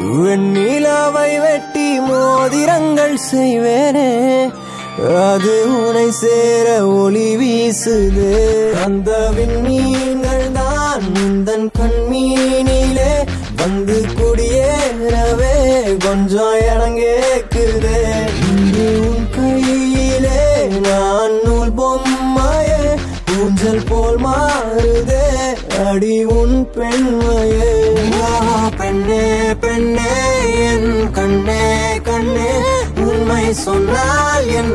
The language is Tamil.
வெண்ணிலாவை வெட்டி மோதிரங்கள் செய்வேனே அது உனை சேர ஒளி வீசுது அந்த விண்மீன்கள் தான் முந்தன் கண்மீனிலே வந்து குடியேறவே கொஞ்சம் இடங்கேக்குதே இன்று உன் கையிலே நான் நூல் பொம்மையே ஊஞ்சல் போல் மாறுதே அடி உன் பெண்மையே ஆ, பெண்ணே பெண்ணே என் கண்ணே கண்ணே உண்மை சொன்னால் என்